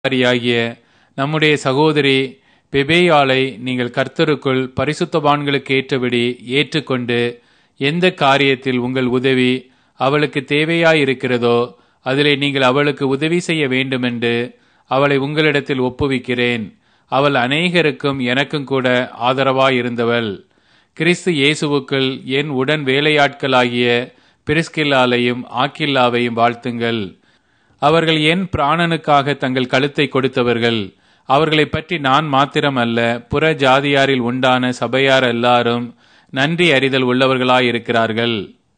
சகோதரியாகிய நம்முடைய சகோதரி பெபேயாளை நீங்கள் கர்த்தருக்குள் பரிசுத்தவான்களுக்கு ஏற்றபடி ஏற்றுக்கொண்டு எந்த காரியத்தில் உங்கள் உதவி அவளுக்கு தேவையாயிருக்கிறதோ அதிலே நீங்கள் அவளுக்கு உதவி செய்ய வேண்டுமென்று அவளை உங்களிடத்தில் ஒப்புவிக்கிறேன் அவள் அநேகருக்கும் எனக்கும் கூட ஆதரவாயிருந்தவள் கிறிஸ்து இயேசுவுக்குள் என் உடன் வேலையாட்களாகிய பிரிஸ்கில்லாலையும் ஆக்கில்லாவையும் வாழ்த்துங்கள் அவர்கள் என் பிராணனுக்காக தங்கள் கழுத்தை கொடுத்தவர்கள் அவர்களை பற்றி நான் மாத்திரம் அல்ல புற ஜாதியாரில் உண்டான சபையார் எல்லாரும் நன்றி அறிதல் உள்ளவர்களாயிருக்கிறார்கள்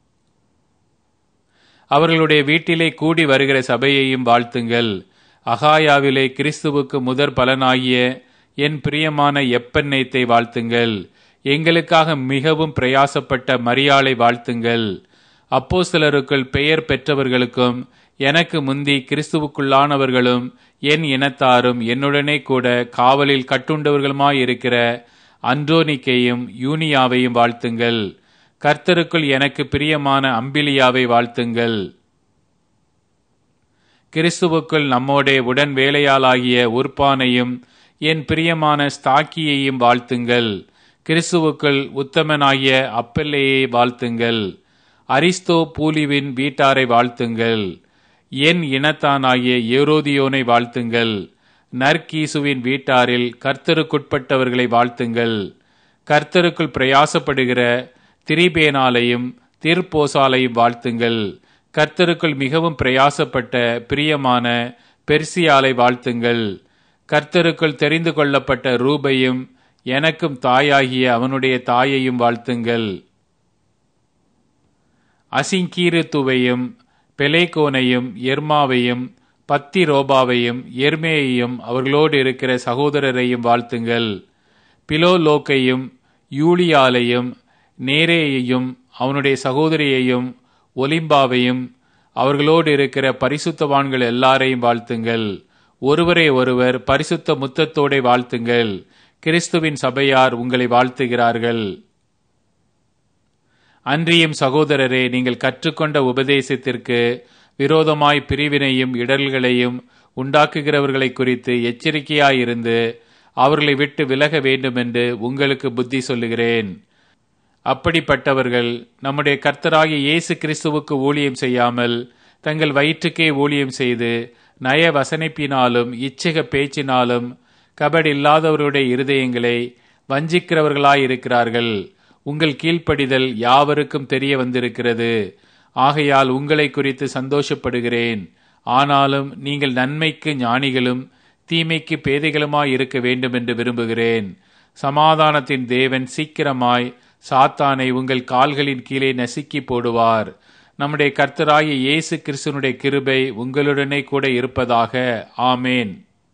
அவர்களுடைய வீட்டிலே கூடி வருகிற சபையையும் வாழ்த்துங்கள் அகாயாவிலே கிறிஸ்துவுக்கு முதற் பலனாகிய என் பிரியமான எப்பெண்ணெய்த்தை வாழ்த்துங்கள் எங்களுக்காக மிகவும் பிரயாசப்பட்ட மரியாளை வாழ்த்துங்கள் அப்போ சிலருக்குள் பெயர் பெற்றவர்களுக்கும் எனக்கு முந்தி கிறிஸ்துவுக்குள்ளானவர்களும் என் இனத்தாரும் என்னுடனே கூட காவலில் கட்டுண்டவர்களுமாயிருக்கிற அன்றோனிக்கையும் யூனியாவையும் வாழ்த்துங்கள் கர்த்தருக்குள் எனக்கு பிரியமான அம்பிலியாவை வாழ்த்துங்கள் கிறிஸ்துவுக்குள் நம்மோடே உடன் வேலையாளாகிய உர்பானையும் என் பிரியமான ஸ்தாக்கியையும் வாழ்த்துங்கள் கிறிஸ்துவுக்குள் உத்தமனாகிய அப்பல்லையை வாழ்த்துங்கள் அரிஸ்தோ பூலிவின் வீட்டாரை வாழ்த்துங்கள் என் இனத்தானாகிய ஏரோதியோனை வாழ்த்துங்கள் நற்கீசுவின் வீட்டாரில் கர்த்தருக்குட்பட்டவர்களை வாழ்த்துங்கள் கர்த்தருக்குள் பிரயாசப்படுகிற திரிபேனாலையும் தீர்ப்போசாலையும் வாழ்த்துங்கள் கர்த்தருக்குள் மிகவும் பிரயாசப்பட்ட பிரியமான பெர்சியாலை வாழ்த்துங்கள் கர்த்தருக்குள் தெரிந்து கொள்ளப்பட்ட ரூபையும் எனக்கும் தாயாகிய அவனுடைய தாயையும் வாழ்த்துங்கள் அசிங்கீருத்துவையும் பெலேகோனையும் எர்மாவையும் பத்தி ரோபாவையும் எர்மேயையும் அவர்களோடு இருக்கிற சகோதரரையும் வாழ்த்துங்கள் பிலோலோக்கையும் யூலியாலையும் நேரேயையும் அவனுடைய சகோதரியையும் ஒலிம்பாவையும் அவர்களோடு இருக்கிற பரிசுத்தவான்கள் எல்லாரையும் வாழ்த்துங்கள் ஒருவரை ஒருவர் பரிசுத்த முத்தத்தோടെ வாழ்த்துங்கள் கிறிஸ்துவின் சபையார் உங்களை வாழ்த்துகிறார்கள் அன்றியும் சகோதரரே நீங்கள் கற்றுக்கொண்ட உபதேசத்திற்கு விரோதமாய் பிரிவினையும் இடர்களையும் உண்டாக்குகிறவர்களை குறித்து எச்சரிக்கையாயிருந்து அவர்களை விட்டு விலக வேண்டுமென்று உங்களுக்கு புத்தி சொல்லுகிறேன் அப்படிப்பட்டவர்கள் நம்முடைய கர்த்தராகிய இயேசு கிறிஸ்துவுக்கு ஊழியம் செய்யாமல் தங்கள் வயிற்றுக்கே ஊழியம் செய்து நய வசனிப்பினாலும் இச்சக பேச்சினாலும் கபடி இல்லாதவருடைய இருதயங்களை வஞ்சிக்கிறவர்களாயிருக்கிறார்கள் உங்கள் கீழ்ப்படிதல் யாவருக்கும் தெரிய வந்திருக்கிறது ஆகையால் உங்களை குறித்து சந்தோஷப்படுகிறேன் ஆனாலும் நீங்கள் நன்மைக்கு ஞானிகளும் தீமைக்கு பேதைகளுமாய் இருக்க வேண்டும் என்று விரும்புகிறேன் சமாதானத்தின் தேவன் சீக்கிரமாய் சாத்தானை உங்கள் கால்களின் கீழே நசுக்கி போடுவார் நம்முடைய கர்த்தராகிய இயேசு கிறிஸ்துனுடைய கிருபை உங்களுடனே கூட இருப்பதாக ஆமேன்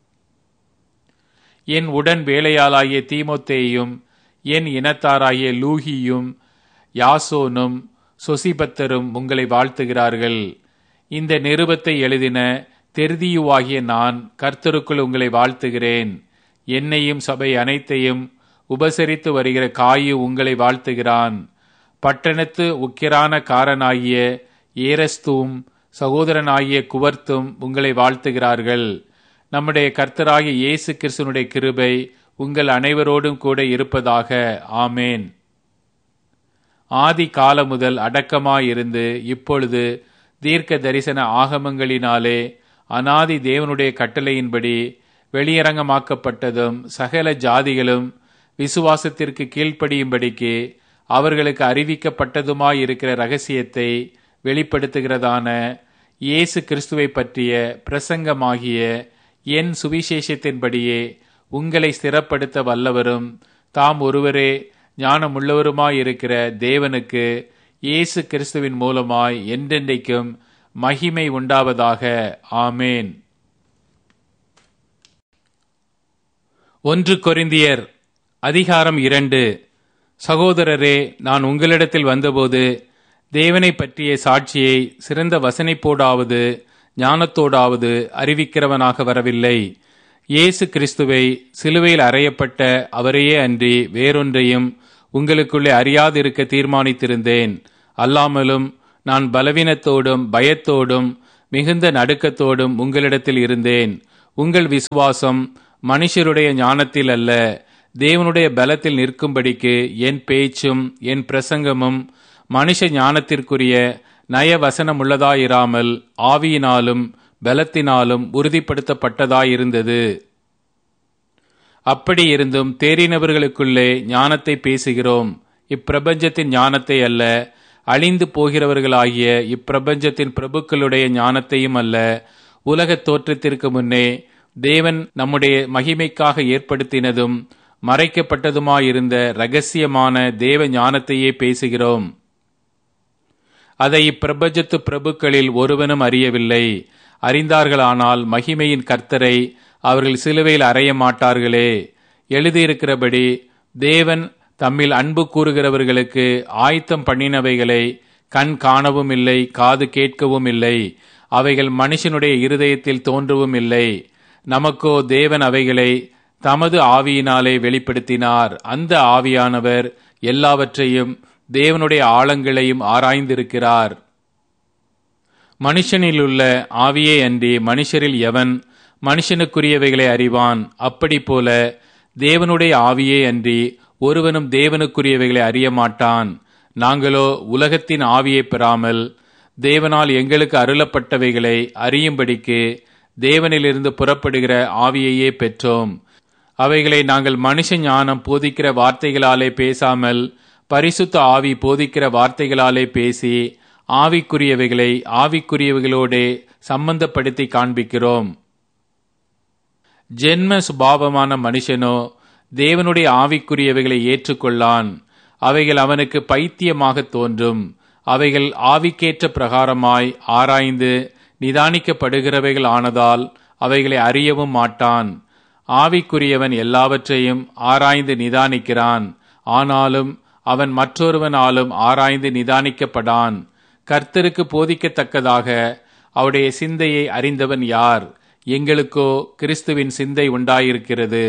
என் உடன் வேலையாளாகிய தீமோத்தேயும் என் இனத்தாராகிய லூகியும் யாசோனும் சொசிபத்தரும் உங்களை வாழ்த்துகிறார்கள் இந்த நிருபத்தை எழுதின தெர்தியுவாகிய நான் கர்த்தருக்குள் உங்களை வாழ்த்துகிறேன் என்னையும் சபை அனைத்தையும் உபசரித்து வருகிற காயு உங்களை வாழ்த்துகிறான் பட்டணத்து உக்கிரான காரனாகிய ஏரஸ்தும் சகோதரனாகிய குவர்த்தும் உங்களை வாழ்த்துகிறார்கள் நம்முடைய கர்த்தராகிய இயேசு கிறிஸ்துனுடைய கிருபை உங்கள் அனைவரோடும் கூட இருப்பதாக ஆமேன் ஆதி காலம் முதல் அடக்கமாயிருந்து இப்பொழுது தீர்க்க தரிசன ஆகமங்களினாலே அனாதி தேவனுடைய கட்டளையின்படி வெளியரங்கமாக்கப்பட்டதும் சகல ஜாதிகளும் விசுவாசத்திற்கு கீழ்ப்படியும்படிக்கு அவர்களுக்கு அறிவிக்கப்பட்டதுமாயிருக்கிற ரகசியத்தை வெளிப்படுத்துகிறதான இயேசு கிறிஸ்துவை பற்றிய பிரசங்கமாகிய என் சுவிசேஷத்தின்படியே உங்களை ஸ்திரப்படுத்த வல்லவரும் தாம் ஒருவரே ஞானமுள்ளவருமாயிருக்கிற தேவனுக்கு இயேசு கிறிஸ்துவின் மூலமாய் என்றென்றைக்கும் மகிமை உண்டாவதாக ஆமேன் ஒன்று கொரிந்தியர் அதிகாரம் இரண்டு சகோதரரே நான் உங்களிடத்தில் வந்தபோது தேவனை பற்றிய சாட்சியை சிறந்த வசனைப்போடாவது ஞானத்தோடாவது அறிவிக்கிறவனாக வரவில்லை இயேசு கிறிஸ்துவை சிலுவையில் அறையப்பட்ட அவரையே அன்றி வேறொன்றையும் உங்களுக்குள்ளே அறியாதிருக்க தீர்மானித்திருந்தேன் அல்லாமலும் நான் பலவீனத்தோடும் பயத்தோடும் மிகுந்த நடுக்கத்தோடும் உங்களிடத்தில் இருந்தேன் உங்கள் விசுவாசம் மனுஷருடைய ஞானத்தில் அல்ல தேவனுடைய பலத்தில் நிற்கும்படிக்கு என் பேச்சும் என் பிரசங்கமும் மனுஷ ஞானத்திற்குரிய நயவசனமுள்ளதாயிராமல் ஆவியினாலும் பலத்தினாலும் உறுதிப்படுத்தப்பட்டதாயிருந்தது அப்படி இருந்தும் தேறினவர்களுக்குள்ளே ஞானத்தை பேசுகிறோம் இப்பிரபஞ்சத்தின் ஞானத்தை அல்ல அழிந்து போகிறவர்களாகிய இப்பிரபஞ்சத்தின் பிரபுக்களுடைய ஞானத்தையும் அல்ல உலகத் தோற்றத்திற்கு முன்னே தேவன் நம்முடைய மகிமைக்காக ஏற்படுத்தினதும் மறைக்கப்பட்டதுமாயிருந்த ரகசியமான தேவ ஞானத்தையே பேசுகிறோம் அதை இப்பிரபஞ்சத்து பிரபுக்களில் ஒருவனும் அறியவில்லை அறிந்தார்களானால் மகிமையின் கர்த்தரை அவர்கள் சிலுவையில் அறைய மாட்டார்களே எழுதியிருக்கிறபடி தேவன் தம்மில் அன்பு கூறுகிறவர்களுக்கு ஆயத்தம் பண்ணினவைகளை கண் காணவும் இல்லை காது கேட்கவும் இல்லை அவைகள் மனுஷனுடைய இருதயத்தில் தோன்றவும் இல்லை நமக்கோ தேவன் அவைகளை தமது ஆவியினாலே வெளிப்படுத்தினார் அந்த ஆவியானவர் எல்லாவற்றையும் தேவனுடைய ஆழங்களையும் ஆராய்ந்திருக்கிறார் மனுஷனிலுள்ள ஆவியே அன்றி மனுஷரில் எவன் மனுஷனுக்குரியவைகளை அறிவான் அப்படி போல தேவனுடைய ஆவியே அன்றி ஒருவனும் தேவனுக்குரியவைகளை அறிய மாட்டான் நாங்களோ உலகத்தின் ஆவியை பெறாமல் தேவனால் எங்களுக்கு அருளப்பட்டவைகளை அறியும்படிக்கு தேவனிலிருந்து புறப்படுகிற ஆவியையே பெற்றோம் அவைகளை நாங்கள் மனுஷ ஞானம் போதிக்கிற வார்த்தைகளாலே பேசாமல் பரிசுத்த ஆவி போதிக்கிற வார்த்தைகளாலே பேசி ஆவிக்குரியவைகளை ஆவிக்குரியவைகளோடே சம்பந்தப்படுத்தி காண்பிக்கிறோம் ஜென்ம சுபாவமான மனுஷனோ தேவனுடைய ஆவிக்குரியவைகளை ஏற்றுக்கொள்ளான் அவைகள் அவனுக்கு பைத்தியமாக தோன்றும் அவைகள் ஆவிக்கேற்ற பிரகாரமாய் ஆராய்ந்து நிதானிக்கப்படுகிறவைகள் ஆனதால் அவைகளை அறியவும் மாட்டான் ஆவிக்குரியவன் எல்லாவற்றையும் ஆராய்ந்து நிதானிக்கிறான் ஆனாலும் அவன் மற்றொருவனாலும் ஆராய்ந்து நிதானிக்கப்படான் கர்த்தருக்கு போதிக்கத்தக்கதாக அவருடைய சிந்தையை அறிந்தவன் யார் எங்களுக்கோ கிறிஸ்துவின் சிந்தை உண்டாயிருக்கிறது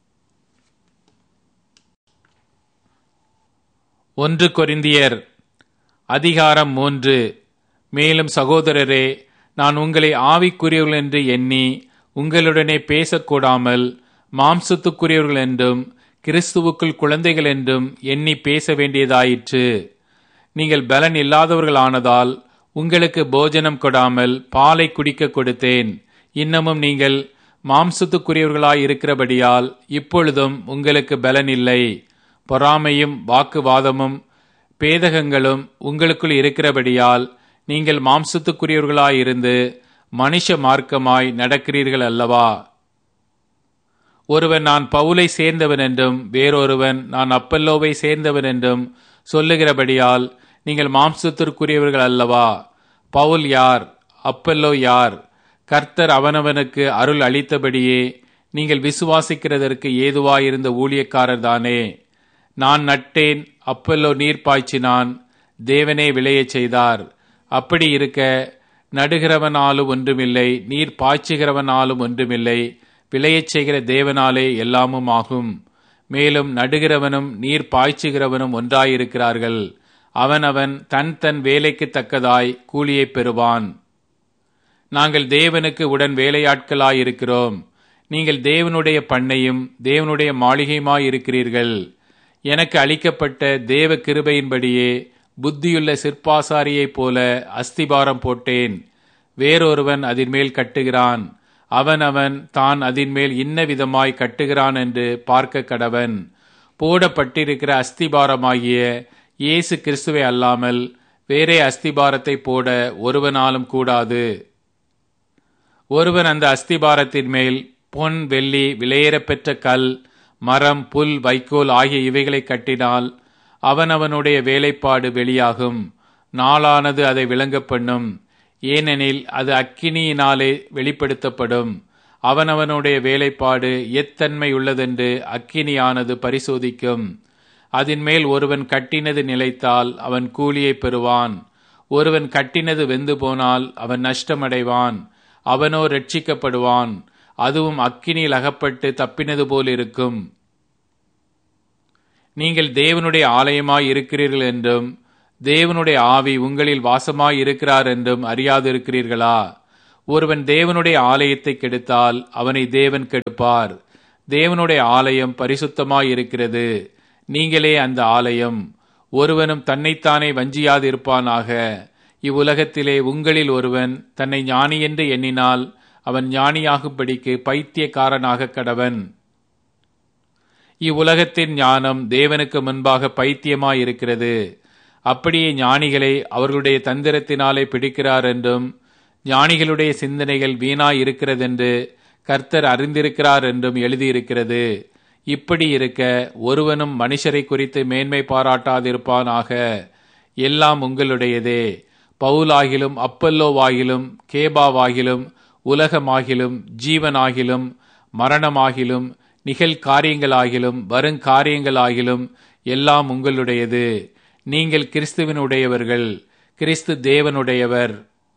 ஒன்று கொரிந்தியர் அதிகாரம் மூன்று மேலும் சகோதரரே நான் உங்களை ஆவிக்குரியவர்கள் என்று எண்ணி உங்களுடனே பேசக்கூடாமல் மாம்சத்துக்குரியவர்கள் என்றும் கிறிஸ்துவுக்குள் குழந்தைகள் என்றும் எண்ணி பேச வேண்டியதாயிற்று நீங்கள் பலன் இல்லாதவர்களானதால் உங்களுக்கு போஜனம் கொடாமல் பாலை குடிக்க கொடுத்தேன் இன்னமும் நீங்கள் மாம்சத்துக்குரியவர்களாய் இருக்கிறபடியால் இப்பொழுதும் உங்களுக்கு பலன் இல்லை பொறாமையும் வாக்குவாதமும் பேதகங்களும் உங்களுக்குள் இருக்கிறபடியால் நீங்கள் மாம்சத்துக்குரியவர்களாயிருந்து மனுஷ மார்க்கமாய் நடக்கிறீர்கள் அல்லவா ஒருவன் நான் பவுலை சேர்ந்தவன் என்றும் வேறொருவன் நான் அப்பல்லோவை சேர்ந்தவன் என்றும் சொல்லுகிறபடியால் நீங்கள் மாம்சத்திற்குரியவர்கள் அல்லவா பவுல் யார் அப்பல்லோ யார் கர்த்தர் அவனவனுக்கு அருள் அளித்தபடியே நீங்கள் விசுவாசிக்கிறதற்கு ஏதுவாயிருந்த ஊழியக்காரர் தானே நான் நட்டேன் அப்பல்லோ நீர் பாய்ச்சினான் தேவனே விளையச் செய்தார் அப்படி இருக்க நடுகிறவனாலும் ஒன்றுமில்லை நீர் பாய்ச்சுகிறவனாலும் ஒன்றுமில்லை விளையச் செய்கிற தேவனாலே எல்லாமும் ஆகும் மேலும் நடுகிறவனும் நீர் பாய்ச்சுகிறவனும் ஒன்றாயிருக்கிறார்கள் அவனவன் தன் தன் வேலைக்கு தக்கதாய் கூலியை பெறுவான் நாங்கள் தேவனுக்கு உடன் வேலையாட்களாயிருக்கிறோம் நீங்கள் தேவனுடைய பண்ணையும் தேவனுடைய மாளிகையுமாயிருக்கிறீர்கள் எனக்கு அளிக்கப்பட்ட தேவ கிருபையின்படியே புத்தியுள்ள சிற்பாசாரியைப் போல அஸ்திபாரம் போட்டேன் வேறொருவன் அதின் மேல் கட்டுகிறான் அவன் அவன் தான் அதின் மேல் இன்ன விதமாய் கட்டுகிறான் என்று பார்க்க கடவன் போடப்பட்டிருக்கிற அஸ்திபாரமாகிய இயேசு கிறிஸ்துவை அல்லாமல் வேறே அஸ்திபாரத்தை போட ஒருவனாலும் கூடாது ஒருவன் அந்த அஸ்திபாரத்தின் மேல் பொன் வெள்ளி விலையேறப்பெற்ற கல் மரம் புல் வைக்கோல் ஆகிய இவைகளை கட்டினால் அவனவனுடைய வேலைப்பாடு வெளியாகும் நாளானது அதை விளங்க பண்ணும் ஏனெனில் அது அக்கினியினாலே வெளிப்படுத்தப்படும் அவனவனுடைய வேலைப்பாடு எத்தன்மை உள்ளதென்று அக்கினியானது பரிசோதிக்கும் அதன் மேல் ஒருவன் கட்டினது நிலைத்தால் அவன் கூலியை பெறுவான் ஒருவன் கட்டினது வெந்து போனால் அவன் நஷ்டமடைவான் அவனோ ரட்சிக்கப்படுவான் அதுவும் அக்கினியில் அகப்பட்டு தப்பினது போல் இருக்கும் நீங்கள் தேவனுடைய ஆலயமாய் இருக்கிறீர்கள் என்றும் தேவனுடைய ஆவி உங்களில் வாசமாய் இருக்கிறார் என்றும் அறியாதிருக்கிறீர்களா ஒருவன் தேவனுடைய ஆலயத்தை கெடுத்தால் அவனை தேவன் கெடுப்பார் தேவனுடைய ஆலயம் பரிசுத்தமாய் இருக்கிறது நீங்களே அந்த ஆலயம் ஒருவனும் தன்னைத்தானே வஞ்சியாதிருப்பானாக இவ்வுலகத்திலே உங்களில் ஒருவன் தன்னை ஞானி என்று எண்ணினால் அவன் ஞானியாகும்படிக்கு பைத்தியக்காரனாக கடவன் இவ்வுலகத்தின் ஞானம் தேவனுக்கு முன்பாக பைத்தியமாயிருக்கிறது அப்படியே ஞானிகளை அவர்களுடைய தந்திரத்தினாலே பிடிக்கிறார் என்றும் ஞானிகளுடைய சிந்தனைகள் வீணாய் இருக்கிறதென்று கர்த்தர் அறிந்திருக்கிறார் என்றும் எழுதியிருக்கிறது இப்படி இருக்க ஒருவனும் மனுஷரை குறித்து மேன்மை பாராட்டாதிருப்பானாக எல்லாம் உங்களுடையதே பவுலாகிலும் அப்பல்லோவாகிலும் கேபாவாகிலும் உலகமாகிலும் ஜீவனாகிலும் மரணமாகிலும் நிகழ்காரியங்களாகிலும் வருங்காரியங்களாகிலும் எல்லாம் உங்களுடையது நீங்கள் கிறிஸ்துவனுடையவர்கள் கிறிஸ்து தேவனுடையவர்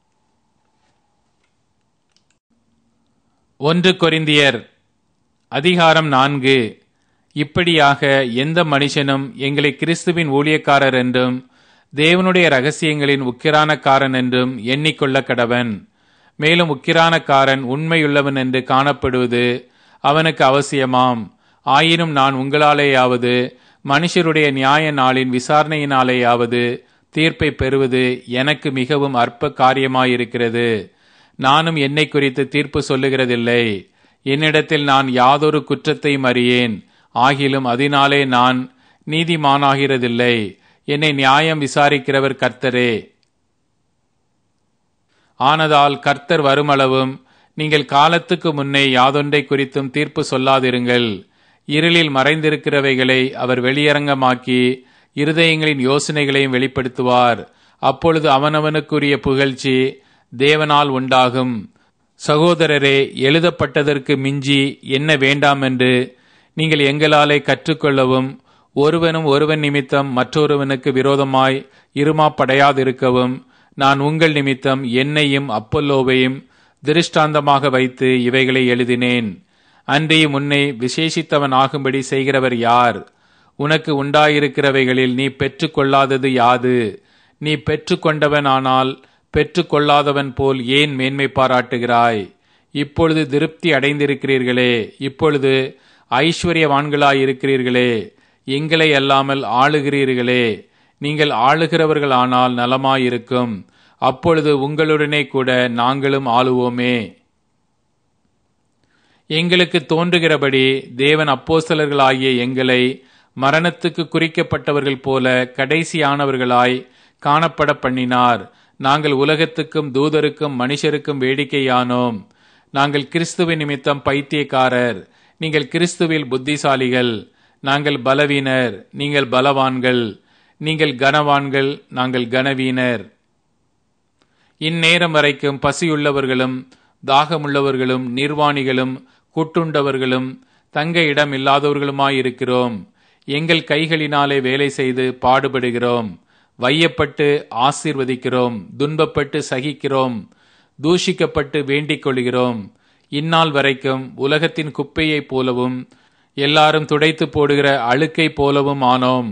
ஒன்று கொரிந்தியர் அதிகாரம் நான்கு இப்படியாக எந்த மனுஷனும் எங்களை கிறிஸ்துவின் ஊழியக்காரர் என்றும் தேவனுடைய ரகசியங்களின் உக்கிரானக்காரன் என்றும் எண்ணிக்கொள்ள கடவன் மேலும் உக்கிரானக்காரன் உண்மையுள்ளவன் என்று காணப்படுவது அவனுக்கு அவசியமாம் ஆயினும் நான் உங்களாலேயாவது மனுஷருடைய நியாய நாளின் விசாரணையினாலேயாவது தீர்ப்பை பெறுவது எனக்கு மிகவும் அற்ப காரியமாயிருக்கிறது நானும் என்னை குறித்து தீர்ப்பு சொல்லுகிறதில்லை என்னிடத்தில் நான் யாதொரு குற்றத்தையும் அறியேன் ஆகிலும் அதனாலே நான் நீதிமானாகிறதில்லை என்னை நியாயம் விசாரிக்கிறவர் கர்த்தரே ஆனதால் கர்த்தர் வருமளவும் நீங்கள் காலத்துக்கு முன்னே யாதொன்றை குறித்தும் தீர்ப்பு சொல்லாதிருங்கள் இருளில் மறைந்திருக்கிறவைகளை அவர் வெளியரங்கமாக்கி இருதயங்களின் யோசனைகளையும் வெளிப்படுத்துவார் அப்பொழுது அவனவனுக்குரிய புகழ்ச்சி தேவனால் உண்டாகும் சகோதரரே எழுதப்பட்டதற்கு மிஞ்சி என்ன வேண்டாம் என்று நீங்கள் எங்களாலே கற்றுக்கொள்ளவும் ஒருவனும் ஒருவன் நிமித்தம் மற்றொருவனுக்கு விரோதமாய் இருமாப்படையாதிருக்கவும் நான் உங்கள் நிமித்தம் என்னையும் அப்பல்லோவையும் திருஷ்டாந்தமாக வைத்து இவைகளை எழுதினேன் அன்றியும் உன்னை விசேஷித்தவன் ஆகும்படி செய்கிறவர் யார் உனக்கு உண்டாயிருக்கிறவைகளில் நீ பெற்றுக்கொள்ளாதது யாது நீ பெற்றுக்கொண்டவன் ஆனால் பெற்றுக்கொள்ளாதவன் போல் ஏன் மேன்மை பாராட்டுகிறாய் இப்பொழுது திருப்தி அடைந்திருக்கிறீர்களே இப்பொழுது ஐஸ்வர்யவான்களாயிருக்கிறீர்களே எங்களை அல்லாமல் ஆளுகிறீர்களே நீங்கள் ஆளுகிறவர்களானால் நலமாயிருக்கும் அப்பொழுது உங்களுடனே கூட நாங்களும் ஆளுவோமே எங்களுக்கு தோன்றுகிறபடி தேவன் அப்போஸ்தலர்களாகிய எங்களை மரணத்துக்கு குறிக்கப்பட்டவர்கள் போல கடைசியானவர்களாய் காணப்பட பண்ணினார் நாங்கள் உலகத்துக்கும் தூதருக்கும் மனுஷருக்கும் வேடிக்கையானோம் நாங்கள் கிறிஸ்துவின் நிமித்தம் பைத்தியக்காரர் நீங்கள் கிறிஸ்துவில் புத்திசாலிகள் நாங்கள் பலவீனர் நீங்கள் பலவான்கள் நீங்கள் கனவான்கள் நாங்கள் கனவீனர் இந்நேரம் வரைக்கும் பசியுள்ளவர்களும் தாகமுள்ளவர்களும் நிர்வாணிகளும் கூட்டுண்டவர்களும் தங்க இடம் இல்லாதவர்களுமாயிருக்கிறோம் எங்கள் கைகளினாலே வேலை செய்து பாடுபடுகிறோம் வையப்பட்டு ஆசீர்வதிக்கிறோம் துன்பப்பட்டு சகிக்கிறோம் தூஷிக்கப்பட்டு வேண்டிக் கொள்கிறோம் இந்நாள் வரைக்கும் உலகத்தின் குப்பையைப் போலவும் எல்லாரும் துடைத்து போடுகிற அழுக்கை போலவும் ஆனோம்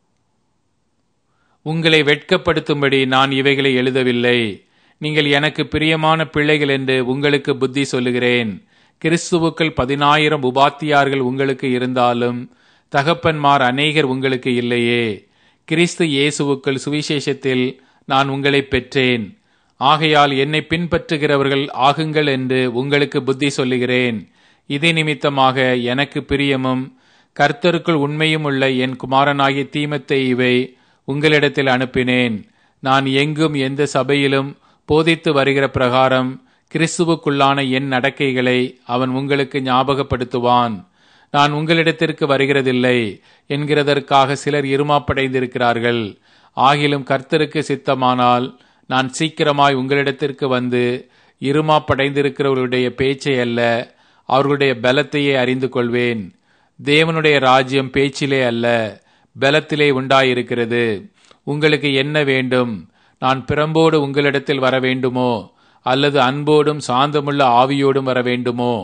உங்களை வெட்கப்படுத்தும்படி நான் இவைகளை எழுதவில்லை நீங்கள் எனக்கு பிரியமான பிள்ளைகள் என்று உங்களுக்கு புத்தி சொல்லுகிறேன் கிறிஸ்துவுக்கள் பதினாயிரம் உபாத்தியார்கள் உங்களுக்கு இருந்தாலும் தகப்பன்மார் அநேகர் உங்களுக்கு இல்லையே கிறிஸ்து இயேசுவுக்கள் சுவிசேஷத்தில் நான் உங்களை பெற்றேன் ஆகையால் என்னை பின்பற்றுகிறவர்கள் ஆகுங்கள் என்று உங்களுக்கு புத்தி சொல்லுகிறேன் இதே நிமித்தமாக எனக்கு பிரியமும் கர்த்தருக்குள் உண்மையும் உள்ள என் குமாரனாகிய தீமத்தை இவை உங்களிடத்தில் அனுப்பினேன் நான் எங்கும் எந்த சபையிலும் போதித்து வருகிற பிரகாரம் கிறிஸ்துவுக்குள்ளான என் நடக்கைகளை அவன் உங்களுக்கு ஞாபகப்படுத்துவான் நான் உங்களிடத்திற்கு வருகிறதில்லை என்கிறதற்காக சிலர் இருமாப்படைந்திருக்கிறார்கள் ஆகிலும் கர்த்தருக்கு சித்தமானால் நான் சீக்கிரமாய் உங்களிடத்திற்கு வந்து இருமாப்படைந்திருக்கிறவர்களுடைய பேச்சை அல்ல அவர்களுடைய பலத்தையே அறிந்து கொள்வேன் தேவனுடைய ராஜ்யம் பேச்சிலே அல்ல பலத்திலே உண்டாயிருக்கிறது உங்களுக்கு என்ன வேண்டும் நான் பிறம்போடு உங்களிடத்தில் வர வேண்டுமோ அல்லது அன்போடும் சாந்தமுள்ள ஆவியோடும் வர வேண்டுமோ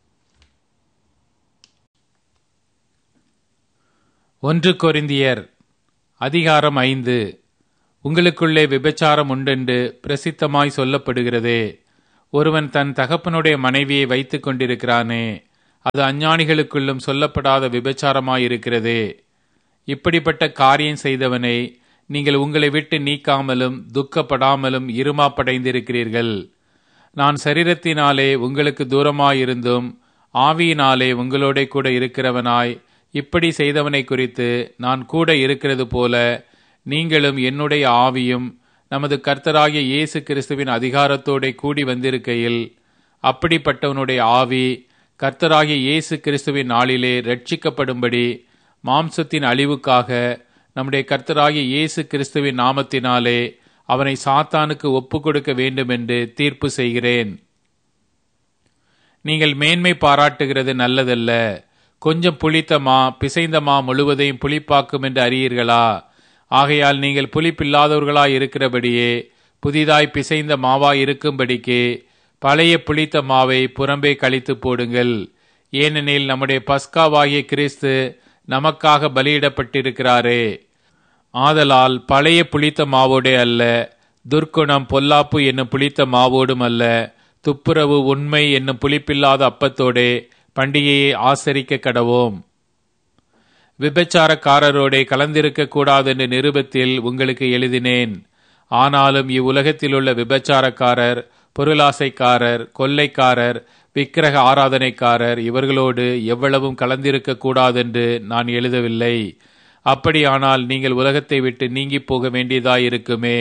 ஒன்று கொரிந்தியர் அதிகாரம் ஐந்து உங்களுக்குள்ளே விபச்சாரம் உண்டென்று பிரசித்தமாய் சொல்லப்படுகிறதே ஒருவன் தன் தகப்பனுடைய மனைவியை வைத்துக் கொண்டிருக்கிறானே அது அஞ்ஞானிகளுக்குள்ளும் சொல்லப்படாத விபச்சாரமாயிருக்கிறதே இப்படிப்பட்ட காரியம் செய்தவனை நீங்கள் உங்களை விட்டு நீக்காமலும் துக்கப்படாமலும் இருமாப்படைந்திருக்கிறீர்கள் நான் சரீரத்தினாலே உங்களுக்கு தூரமாயிருந்தும் ஆவியினாலே உங்களோட கூட இருக்கிறவனாய் இப்படி செய்தவனை குறித்து நான் கூட இருக்கிறது போல நீங்களும் என்னுடைய ஆவியும் நமது கர்த்தராகிய இயேசு கிறிஸ்துவின் அதிகாரத்தோட கூடி வந்திருக்கையில் அப்படிப்பட்டவனுடைய ஆவி கர்த்தராகிய இயேசு கிறிஸ்துவின் நாளிலே ரட்சிக்கப்படும்படி மாம்சத்தின் அழிவுக்காக நம்முடைய கர்த்தராகிய இயேசு கிறிஸ்துவின் நாமத்தினாலே அவனை சாத்தானுக்கு ஒப்பு கொடுக்க வேண்டும் என்று தீர்ப்பு செய்கிறேன் நீங்கள் மேன்மை பாராட்டுகிறது நல்லதல்ல கொஞ்சம் புளித்த மா பிசைந்த மா முழுவதையும் புளிப்பாக்கும் என்று அறியீர்களா ஆகையால் நீங்கள் புளிப்பில்லாதவர்களாய் இருக்கிறபடியே புதிதாய் பிசைந்த மாவாய் இருக்கும்படிக்கு பழைய புளித்த மாவை புறம்பே கழித்து போடுங்கள் ஏனெனில் நம்முடைய பஸ்காவாகிய கிறிஸ்து நமக்காக பலியிடப்பட்டிருக்கிறாரே ஆதலால் பழைய புளித்த மாவோடே அல்ல துர்க்குணம் பொல்லாப்பு என்னும் புளித்த மாவோடும் அல்ல துப்புரவு உண்மை என்னும் புளிப்பில்லாத அப்பத்தோடே பண்டிகையை ஆசரிக்க கடவோம் விபச்சாரக்காரரோடே கலந்திருக்க கூடாது என்ற நிருபத்தில் உங்களுக்கு எழுதினேன் ஆனாலும் இவ்வுலகத்தில் உள்ள விபச்சாரக்காரர் பொருளாசைக்காரர் கொள்ளைக்காரர் விக்கிரக ஆராதனைக்காரர் இவர்களோடு எவ்வளவும் கலந்திருக்க கூடாதென்று நான் எழுதவில்லை அப்படியானால் நீங்கள் உலகத்தை விட்டு நீங்கி போக வேண்டியதாயிருக்குமே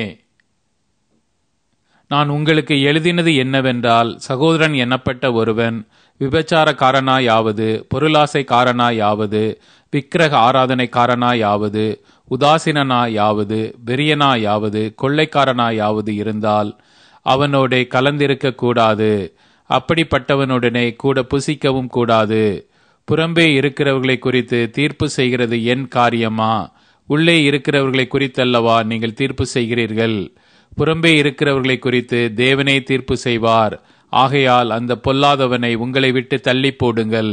நான் உங்களுக்கு எழுதினது என்னவென்றால் சகோதரன் எண்ணப்பட்ட ஒருவன் விபச்சாரக்காரனாயாவது பொருளாசைக்காரனாயாவது விக்கிரக ஆராதனைக்காரனாயாவது உதாசீனாயாவது வெறியனாயாவது கொள்ளைக்காரனாயாவது இருந்தால் அவனோட கலந்திருக்க கூடாது அப்படிப்பட்டவனுடனே கூட புசிக்கவும் கூடாது புறம்பே இருக்கிறவர்களை குறித்து தீர்ப்பு செய்கிறது என் காரியமா உள்ளே இருக்கிறவர்களை குறித்தல்லவா நீங்கள் தீர்ப்பு செய்கிறீர்கள் புறம்பே இருக்கிறவர்களை குறித்து தேவனே தீர்ப்பு செய்வார் ஆகையால் அந்த பொல்லாதவனை உங்களை விட்டு தள்ளி போடுங்கள்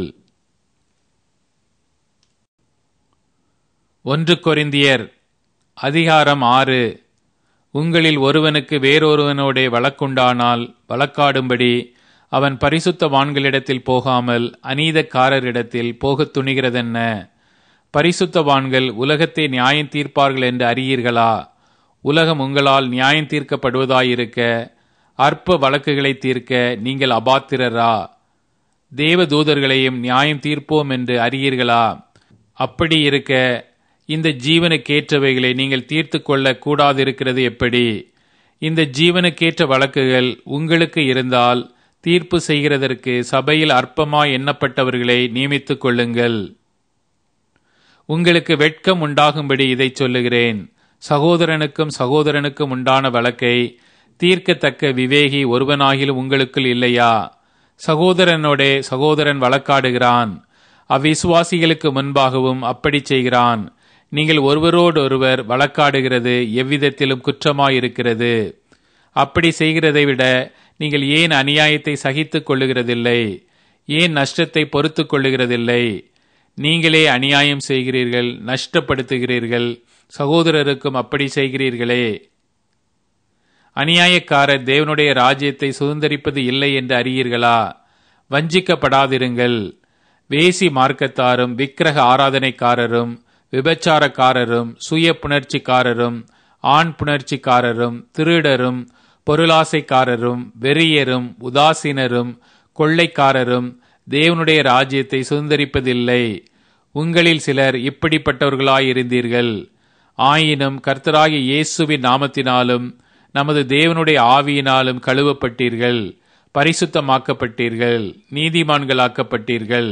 ஒன்று கொரிந்தியர் அதிகாரம் ஆறு உங்களில் ஒருவனுக்கு வேறொருவனோடே வழக்குண்டானால் வழக்காடும்படி அவன் பரிசுத்தவான்களிடத்தில் போகாமல் அநீதக்காரரிடத்தில் போகத் துணிகிறதென்ன பரிசுத்தவான்கள் உலகத்தை நியாயம் தீர்ப்பார்கள் என்று அறியீர்களா உலகம் உங்களால் நியாயம் தீர்க்கப்படுவதாயிருக்க அற்ப வழக்குகளை தீர்க்க நீங்கள் அபாத்திரரா தேவ தூதர்களையும் நியாயம் தீர்ப்போம் என்று அறியீர்களா அப்படி இருக்க இந்த ஜீவனுக்கேற்றவைகளை நீங்கள் தீர்த்து கொள்ள கூடாதிருக்கிறது எப்படி இந்த ஜீவனுக்கேற்ற வழக்குகள் உங்களுக்கு இருந்தால் தீர்ப்பு செய்கிறதற்கு சபையில் அற்பமாய் எண்ணப்பட்டவர்களை நியமித்துக் கொள்ளுங்கள் உங்களுக்கு வெட்கம் உண்டாகும்படி இதை சொல்லுகிறேன் சகோதரனுக்கும் சகோதரனுக்கும் உண்டான வழக்கை தீர்க்கத்தக்க விவேகி ஒருவனாகிலும் உங்களுக்குள் இல்லையா சகோதரனோடே சகோதரன் வழக்காடுகிறான் அவ்விசுவாசிகளுக்கு முன்பாகவும் அப்படி செய்கிறான் நீங்கள் ஒருவரோடொருவர் வழக்காடுகிறது எவ்விதத்திலும் குற்றமாயிருக்கிறது அப்படி செய்கிறதை விட நீங்கள் ஏன் அநியாயத்தை சகித்துக் கொள்ளுகிறதில்லை ஏன் நஷ்டத்தை பொறுத்து கொள்ளுகிறதில்லை நீங்களே அநியாயம் செய்கிறீர்கள் நஷ்டப்படுத்துகிறீர்கள் சகோதரருக்கும் அப்படி செய்கிறீர்களே அநியாயக்காரர் தேவனுடைய ராஜ்யத்தை சுதந்திரிப்பது இல்லை என்று அறியீர்களா வஞ்சிக்கப்படாதிருங்கள் வேசி மார்க்கத்தாரும் விக்கிரக ஆராதனைக்காரரும் விபச்சாரக்காரரும் சுய புணர்ச்சிக்காரரும் ஆண் புணர்ச்சிக்காரரும் திருடரும் பொருளாசைக்காரரும் வெறியரும் உதாசீனரும் கொள்ளைக்காரரும் தேவனுடைய ராஜ்யத்தை சுதந்திரிப்பதில்லை உங்களில் சிலர் இப்படிப்பட்டவர்களாயிருந்தீர்கள் ஆயினும் கர்த்தராகிய இயேசுவின் நாமத்தினாலும் நமது தேவனுடைய ஆவியினாலும் கழுவப்பட்டீர்கள் பரிசுத்தமாக்கப்பட்டீர்கள் நீதிமான்களாக்கப்பட்டீர்கள்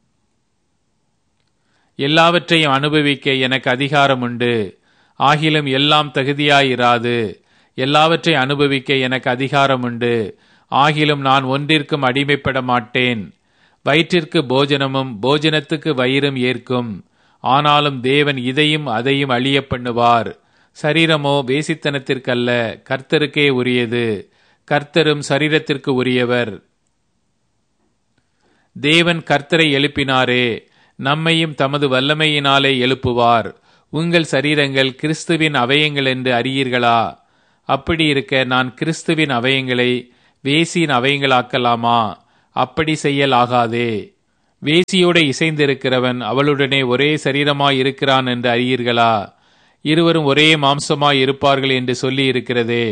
எல்லாவற்றையும் அனுபவிக்க எனக்கு அதிகாரம் உண்டு ஆகிலும் எல்லாம் தகுதியாயிராது எல்லாவற்றை அனுபவிக்க எனக்கு அதிகாரம் உண்டு ஆகிலும் நான் ஒன்றிற்கும் அடிமைப்பட மாட்டேன் வயிற்றிற்கு போஜனமும் போஜனத்துக்கு வயிறும் ஏற்கும் ஆனாலும் தேவன் இதையும் அதையும் அழிய பண்ணுவார் சரீரமோ வேசித்தனத்திற்கல்ல கர்த்தருக்கே உரியது கர்த்தரும் சரீரத்திற்கு உரியவர் தேவன் கர்த்தரை எழுப்பினாரே நம்மையும் தமது வல்லமையினாலே எழுப்புவார் உங்கள் சரீரங்கள் கிறிஸ்துவின் அவயங்கள் என்று அறியீர்களா அப்படி இருக்க நான் கிறிஸ்துவின் அவயங்களை வேசியின் அவைங்களாக்கலாமா அப்படி செய்யலாகாதே வேசியோட இசைந்திருக்கிறவன் அவளுடனே ஒரே சரீரமாய் இருக்கிறான் என்று அறியீர்களா இருவரும் ஒரே மாம்சமாய் இருப்பார்கள் என்று சொல்லி இருக்கிறதே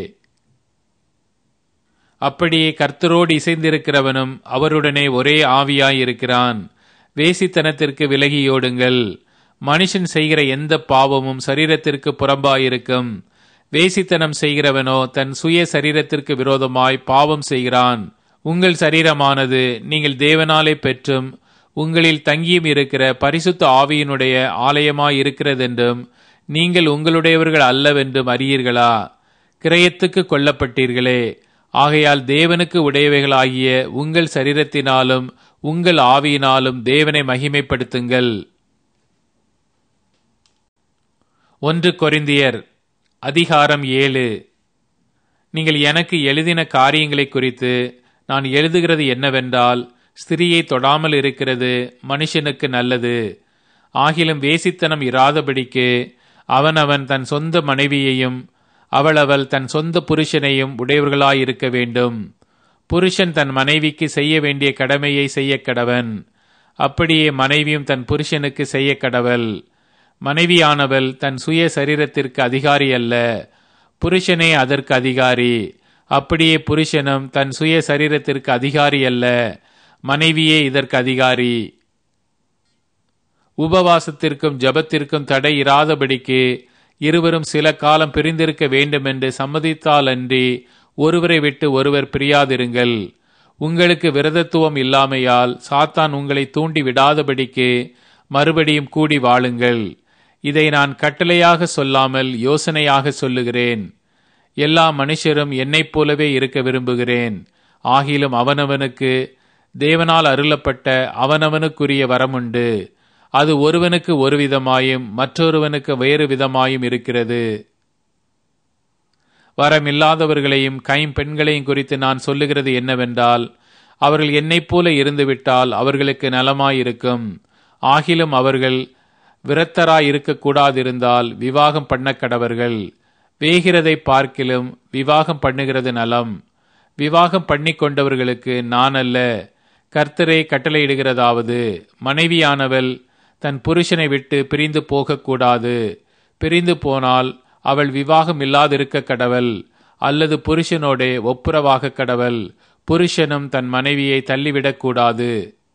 அப்படியே கர்த்தரோடு இசைந்திருக்கிறவனும் அவருடனே ஒரே ஆவியாய் இருக்கிறான் வேசித்தனத்திற்கு விலகியோடுங்கள் மனுஷன் செய்கிற எந்த பாவமும் சரீரத்திற்கு புறம்பாயிருக்கும் வேசித்தனம் செய்கிறவனோ தன் சுய சரீரத்திற்கு விரோதமாய் பாவம் செய்கிறான் உங்கள் சரீரமானது நீங்கள் தேவனாலே பெற்றும் உங்களில் தங்கியும் இருக்கிற பரிசுத்த ஆவியினுடைய ஆலயமாய் இருக்கிறதென்றும் நீங்கள் உங்களுடையவர்கள் அல்லவென்றும் அறியீர்களா கிரயத்துக்கு கொல்லப்பட்டீர்களே ஆகையால் தேவனுக்கு உடையவைகளாகிய உங்கள் சரீரத்தினாலும் உங்கள் ஆவியினாலும் தேவனை மகிமைப்படுத்துங்கள் ஒன்று கொரிந்தியர் அதிகாரம் ஏழு நீங்கள் எனக்கு எழுதின காரியங்களை குறித்து நான் எழுதுகிறது என்னவென்றால் ஸ்திரியை தொடாமல் இருக்கிறது மனுஷனுக்கு நல்லது ஆகிலும் வேசித்தனம் இராதபடிக்கு அவனவன் தன் சொந்த மனைவியையும் அவளவள் தன் சொந்த புருஷனையும் உடையவர்களாயிருக்க வேண்டும் புருஷன் தன் மனைவிக்கு செய்ய வேண்டிய கடமையை செய்ய கடவன் அப்படியே மனைவியும் தன் புருஷனுக்கு செய்ய கடவள் மனைவியானவள் தன் சுய சரீரத்திற்கு அதிகாரி அல்ல புருஷனே அதற்கு அதிகாரி அப்படியே புருஷனும் தன் சுய சரீரத்திற்கு அதிகாரி அல்ல மனைவியே இதற்கு அதிகாரி உபவாசத்திற்கும் ஜபத்திற்கும் தடை இராதபடிக்கு இருவரும் சில காலம் பிரிந்திருக்க வேண்டும் என்று சம்மதித்தால் அன்றி ஒருவரை விட்டு ஒருவர் பிரியாதிருங்கள் உங்களுக்கு விரதத்துவம் இல்லாமையால் சாத்தான் உங்களை தூண்டி விடாதபடிக்கு மறுபடியும் கூடி வாழுங்கள் இதை நான் கட்டளையாக சொல்லாமல் யோசனையாக சொல்லுகிறேன் எல்லா மனுஷரும் என்னைப் போலவே இருக்க விரும்புகிறேன் ஆகிலும் அவனவனுக்கு தேவனால் அருளப்பட்ட அவனவனுக்குரிய வரமுண்டு அது ஒருவனுக்கு ஒரு விதமாயும் மற்றொருவனுக்கு வேறு விதமாயும் இருக்கிறது வரமில்லாதவர்களையும் கைம்பெண்களையும் குறித்து நான் சொல்லுகிறது என்னவென்றால் அவர்கள் என்னைப் போல இருந்துவிட்டால் அவர்களுக்கு நலமாயிருக்கும் ஆகிலும் அவர்கள் விரத்தராய் இருக்கக்கூடாதிருந்தால் விவாகம் பண்ண கடவர்கள் வேகிறதை பார்க்கிலும் விவாகம் பண்ணுகிறது நலம் விவாகம் பண்ணி கொண்டவர்களுக்கு நான் அல்ல கர்த்தரே கட்டளையிடுகிறதாவது மனைவியானவள் தன் புருஷனை விட்டு பிரிந்து போகக்கூடாது பிரிந்து போனால் அவள் விவாகம் இல்லாதிருக்க கடவள் அல்லது புருஷனோடே ஒப்புரவாக கடவள் புருஷனும் தன் மனைவியை தள்ளிவிடக்கூடாது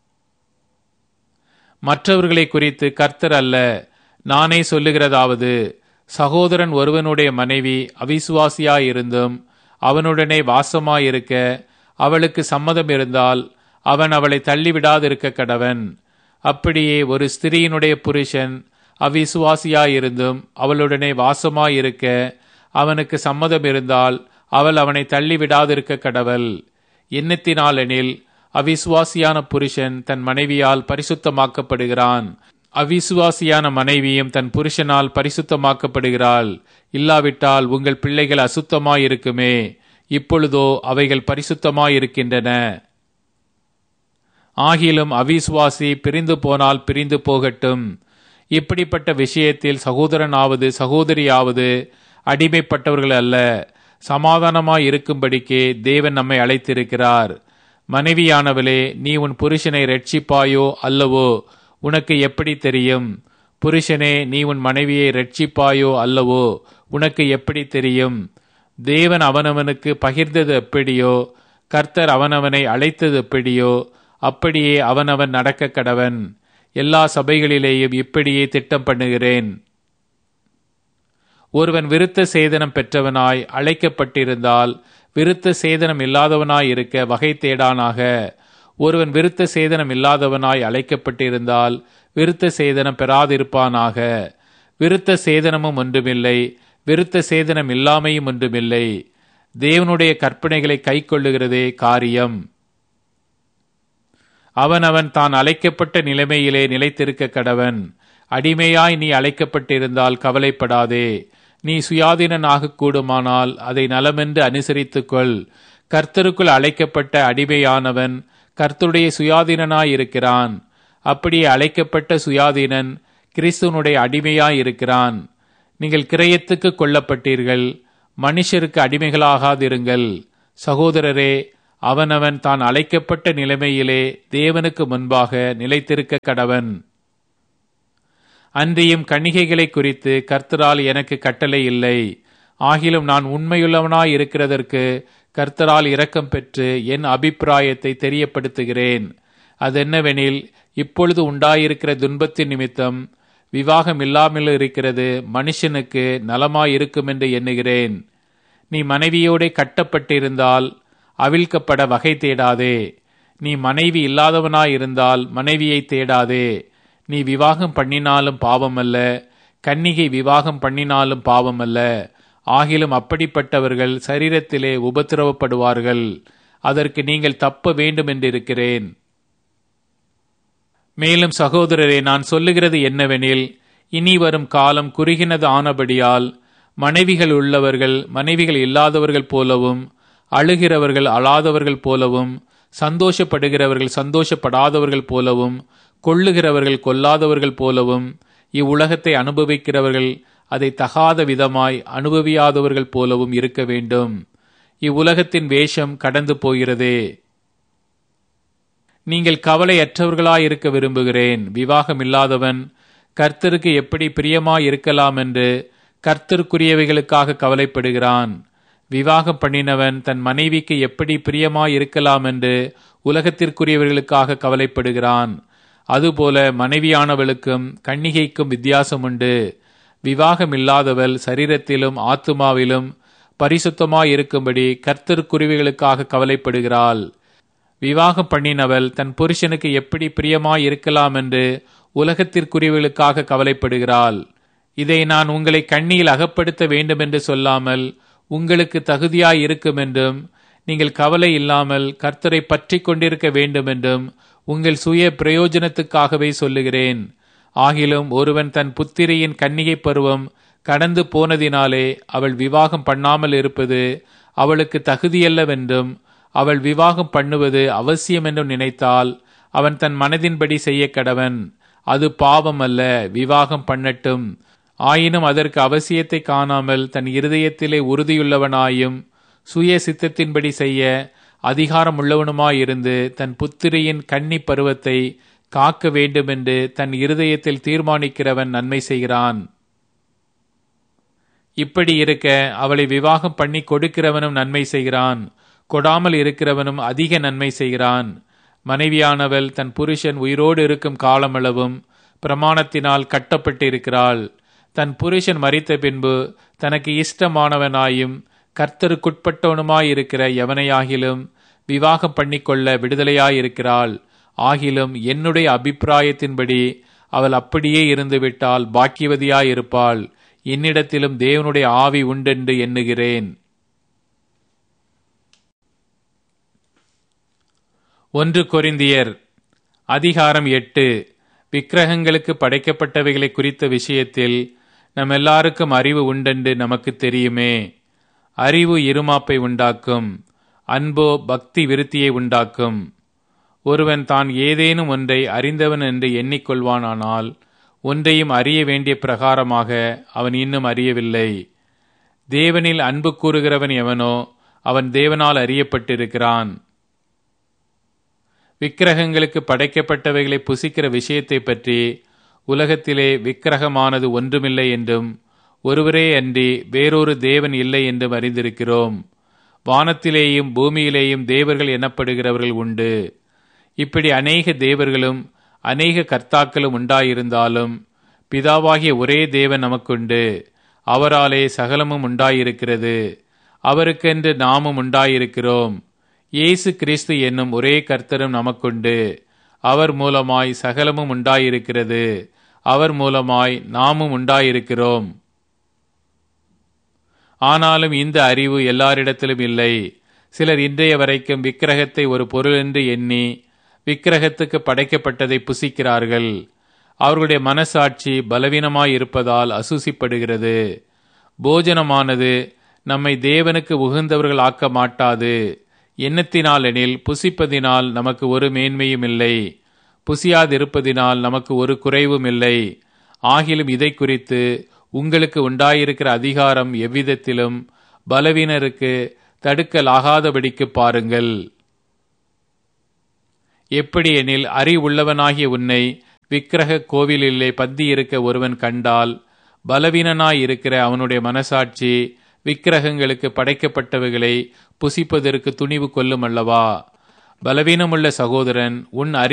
மற்றவர்களை குறித்து கர்த்தர் அல்ல நானே சொல்லுகிறதாவது சகோதரன் ஒருவனுடைய மனைவி அவிசுவாசியாயிருந்தும் அவனுடனே வாசமாயிருக்க அவளுக்கு சம்மதம் இருந்தால் அவன் அவளை தள்ளிவிடாதிருக்க கடவன் அப்படியே ஒரு ஸ்திரீயினுடைய புருஷன் அவிசுவாசியாயிருந்தும் அவளுடனே வாசமாயிருக்க அவனுக்கு சம்மதம் இருந்தால் அவள் அவனை தள்ளிவிடாதிருக்க கடவள் எண்ணத்தினாலெனில் அவிசுவாசியான புருஷன் தன் மனைவியால் பரிசுத்தமாக்கப்படுகிறான் அவிசுவாசியான மனைவியும் தன் புருஷனால் பரிசுத்தமாக்கப்படுகிறாள் இல்லாவிட்டால் உங்கள் பிள்ளைகள் அசுத்தமாயிருக்குமே இப்பொழுதோ அவைகள் பரிசுத்தமாயிருக்கின்றன ஆகிலும் அவிசுவாசி பிரிந்து போனால் பிரிந்து போகட்டும் இப்படிப்பட்ட விஷயத்தில் சகோதரனாவது சகோதரியாவது அடிமைப்பட்டவர்கள் அல்ல சமாதானமாய் இருக்கும்படிக்கே தேவன் நம்மை அழைத்திருக்கிறார் மனைவியானவளே நீ உன் புருஷனை ரட்சிப்பாயோ அல்லவோ உனக்கு எப்படி தெரியும் புருஷனே நீ உன் மனைவியை ரட்சிப்பாயோ அல்லவோ உனக்கு எப்படி தெரியும் தேவன் அவனவனுக்கு பகிர்ந்தது எப்படியோ கர்த்தர் அவனவனை அழைத்தது எப்படியோ அப்படியே அவனவன் நடக்க கடவன் எல்லா சபைகளிலேயும் இப்படியே திட்டம் பண்ணுகிறேன் ஒருவன் விருத்த சேதனம் பெற்றவனாய் அழைக்கப்பட்டிருந்தால் விருத்த சேதனம் இல்லாதவனாய் இருக்க வகை தேடானாக ஒருவன் விருத்த சேதனம் இல்லாதவனாய் அழைக்கப்பட்டிருந்தால் விருத்த சேதனம் பெறாதிருப்பானாக விருத்த சேதனமும் ஒன்றுமில்லை விருத்த சேதனம் இல்லாமையும் ஒன்றுமில்லை தேவனுடைய கற்பனைகளை கைக்கொள்ளுகிறதே காரியம் அவனவன் தான் அழைக்கப்பட்ட நிலைமையிலே நிலைத்திருக்க கடவன் அடிமையாய் நீ அழைக்கப்பட்டிருந்தால் கவலைப்படாதே நீ சுயாதீனனாக கூடுமானால் அதை நலமென்று அனுசரித்துக் கொள் கர்த்தருக்குள் அழைக்கப்பட்ட அடிமையானவன் கர்த்தருடைய சுயாதீனனாயிருக்கிறான் அப்படியே அழைக்கப்பட்ட சுயாதீனன் கிறிஸ்துவனுடைய அடிமையாயிருக்கிறான் நீங்கள் கிரயத்துக்கு கொல்லப்பட்டீர்கள் மனுஷருக்கு அடிமைகளாகாதிருங்கள் சகோதரரே அவனவன் தான் அழைக்கப்பட்ட நிலைமையிலே தேவனுக்கு முன்பாக நிலைத்திருக்க கடவன் அன்றியும் கன்னிகைகளை குறித்து கர்த்தரால் எனக்கு கட்டளை இல்லை ஆகிலும் நான் உண்மையுள்ளவனாய் இருக்கிறதற்கு கர்த்தரால் இரக்கம் பெற்று என் அபிப்பிராயத்தை தெரியப்படுத்துகிறேன் அதென்னவெனில் இப்பொழுது உண்டாயிருக்கிற துன்பத்தின் நிமித்தம் விவாகம் இல்லாமல் இருக்கிறது மனுஷனுக்கு நலமாயிருக்கும் என்று எண்ணுகிறேன் நீ மனைவியோட கட்டப்பட்டிருந்தால் அவிழ்க்கப்பட வகை தேடாதே நீ மனைவி இல்லாதவனாயிருந்தால் மனைவியை தேடாதே நீ விவாகம் பண்ணினாலும் பாவமல்ல கன்னிகை விவாகம் பண்ணினாலும் பாவமல்ல ஆகிலும் அப்படிப்பட்டவர்கள் சரீரத்திலே உபத்திரவப்படுவார்கள் அதற்கு நீங்கள் தப்ப வேண்டும் என்றிருக்கிறேன் மேலும் சகோதரரே நான் சொல்லுகிறது என்னவெனில் இனி வரும் காலம் குறுகினது ஆனபடியால் மனைவிகள் உள்ளவர்கள் மனைவிகள் இல்லாதவர்கள் போலவும் அழுகிறவர்கள் அழாதவர்கள் போலவும் சந்தோஷப்படுகிறவர்கள் சந்தோஷப்படாதவர்கள் போலவும் கொள்ளுகிறவர்கள் கொல்லாதவர்கள் போலவும் இவ்வுலகத்தை அனுபவிக்கிறவர்கள் அதை தகாத விதமாய் அனுபவியாதவர்கள் போலவும் இருக்க வேண்டும் இவ்வுலகத்தின் வேஷம் கடந்து போகிறதே நீங்கள் கவலையற்றவர்களாயிருக்க விரும்புகிறேன் விவாகம் இல்லாதவன் கர்த்தருக்கு எப்படி பிரியமாய் இருக்கலாம் என்று கர்த்தருக்குரியவைகளுக்காக கவலைப்படுகிறான் விவாகம் பண்ணினவன் தன் மனைவிக்கு எப்படி பிரியமாய் இருக்கலாம் என்று உலகத்திற்குரியவர்களுக்காக கவலைப்படுகிறான் அதுபோல மனைவியானவளுக்கும் கன்னிகைக்கும் வித்தியாசம் உண்டு விவாகம் இல்லாதவள் சரீரத்திலும் ஆத்துமாவிலும் பரிசுத்தமாய் இருக்கும்படி கர்த்தருக்குருவிகளுக்காக கவலைப்படுகிறாள் விவாகம் பண்ணினவள் தன் புருஷனுக்கு எப்படி பிரியமாய் இருக்கலாம் என்று உலகத்திற்குரியவர்களுக்காக கவலைப்படுகிறாள் இதை நான் உங்களை கண்ணியில் அகப்படுத்த வேண்டும் என்று சொல்லாமல் உங்களுக்கு தகுதியாய் இருக்கும் என்றும் நீங்கள் கவலை இல்லாமல் கர்த்தரை பற்றி கொண்டிருக்க வேண்டும் என்றும் உங்கள் சுய பிரயோஜனத்துக்காகவே சொல்லுகிறேன் ஆகிலும் ஒருவன் தன் புத்திரியின் கன்னிகை பருவம் கடந்து போனதினாலே அவள் விவாகம் பண்ணாமல் இருப்பது அவளுக்கு தகுதியல்லவென்றும் அவள் விவாகம் பண்ணுவது அவசியம் என்றும் நினைத்தால் அவன் தன் மனதின்படி செய்ய கடவன் அது பாவம் அல்ல விவாகம் பண்ணட்டும் ஆயினும் அதற்கு அவசியத்தை காணாமல் தன் இருதயத்திலே உறுதியுள்ளவனாயும் சுய சித்தத்தின்படி செய்ய அதிகாரம் உள்ளவனுமாயிருந்து தன் புத்திரியின் கன்னி பருவத்தை காக்க வேண்டுமென்று தன் இருதயத்தில் தீர்மானிக்கிறவன் நன்மை செய்கிறான் இப்படி இருக்க அவளை விவாகம் பண்ணி கொடுக்கிறவனும் நன்மை செய்கிறான் கொடாமல் இருக்கிறவனும் அதிக நன்மை செய்கிறான் மனைவியானவள் தன் புருஷன் உயிரோடு இருக்கும் காலமளவும் பிரமாணத்தினால் கட்டப்பட்டிருக்கிறாள் தன் புருஷன் மறித்த பின்பு தனக்கு இஷ்டமானவனாயும் கர்த்தருக்குட்பட்டவனுமாயிருக்கிற எவனையாகிலும் விவாகம் பண்ணிக்கொள்ள விடுதலையாயிருக்கிறாள் ஆகிலும் என்னுடைய அபிப்பிராயத்தின்படி அவள் அப்படியே இருந்துவிட்டால் பாக்கியவதியாயிருப்பாள் என்னிடத்திலும் தேவனுடைய ஆவி உண்டென்று எண்ணுகிறேன் ஒன்று கொரிந்தியர் அதிகாரம் எட்டு விக்கிரகங்களுக்கு படைக்கப்பட்டவைகளை குறித்த விஷயத்தில் நம் எல்லாருக்கும் அறிவு உண்டென்று நமக்கு தெரியுமே அறிவு இருமாப்பை உண்டாக்கும் அன்போ பக்தி விருத்தியை உண்டாக்கும் ஒருவன் தான் ஏதேனும் ஒன்றை அறிந்தவன் என்று எண்ணிக்கொள்வானானால் ஒன்றையும் அறிய வேண்டிய பிரகாரமாக அவன் இன்னும் அறியவில்லை தேவனில் அன்பு கூறுகிறவன் எவனோ அவன் தேவனால் அறியப்பட்டிருக்கிறான் விக்கிரகங்களுக்கு படைக்கப்பட்டவைகளை புசிக்கிற விஷயத்தை பற்றி உலகத்திலே விக்கிரகமானது ஒன்றுமில்லை என்றும் ஒருவரே அன்றி வேறொரு தேவன் இல்லை என்றும் அறிந்திருக்கிறோம் வானத்திலேயும் பூமியிலேயும் தேவர்கள் எனப்படுகிறவர்கள் உண்டு இப்படி அநேக தேவர்களும் அநேக கர்த்தாக்களும் உண்டாயிருந்தாலும் பிதாவாகிய ஒரே தேவன் நமக்குண்டு அவராலே சகலமும் உண்டாயிருக்கிறது அவருக்கென்று நாமும் உண்டாயிருக்கிறோம் இயேசு கிறிஸ்து என்னும் ஒரே கர்த்தரும் நமக்குண்டு அவர் மூலமாய் சகலமும் உண்டாயிருக்கிறது அவர் மூலமாய் நாமும் உண்டாயிருக்கிறோம் ஆனாலும் இந்த அறிவு எல்லாரிடத்திலும் இல்லை சிலர் இன்றைய வரைக்கும் விக்கிரகத்தை ஒரு பொருள் என்று எண்ணி விக்கிரகத்துக்கு படைக்கப்பட்டதை புசிக்கிறார்கள் அவர்களுடைய மனசாட்சி பலவீனமாய் இருப்பதால் அசூசிப்படுகிறது போஜனமானது நம்மை தேவனுக்கு உகந்தவர்கள் ஆக்க மாட்டாது எண்ணத்தினால் எனில் புசிப்பதினால் நமக்கு ஒரு மேன்மையும் இல்லை புசியாதிருப்பதினால் நமக்கு ஒரு குறைவும் இல்லை ஆகிலும் இதை குறித்து உங்களுக்கு உண்டாயிருக்கிற அதிகாரம் எவ்விதத்திலும் பலவீனருக்கு தடுக்கலாகாதபடிக்கு பாருங்கள் எப்படி எனில் அறிவுள்ளவனாகிய உன்னை விக்கிரக கோவிலிலே பந்தி இருக்க ஒருவன் கண்டால் பலவீனனாய் இருக்கிற அவனுடைய மனசாட்சி விக்கிரகங்களுக்கு படைக்கப்பட்டவைகளை புசிப்பதற்கு துணிவு கொள்ளும் அல்லவா பலவீனமுள்ள சகோதரன் உன் அறி